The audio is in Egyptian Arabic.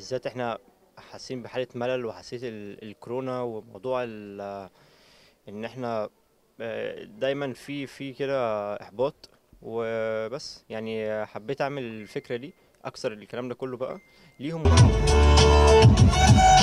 بالذات احنا حاسين بحالة ملل وحسيت ال- الكورونا وموضوع ال- ان احنا آه، دايما في في كده احباط وبس يعني حبيت اعمل الفكرة دي اكسر الكلام ده كله بقى ليهم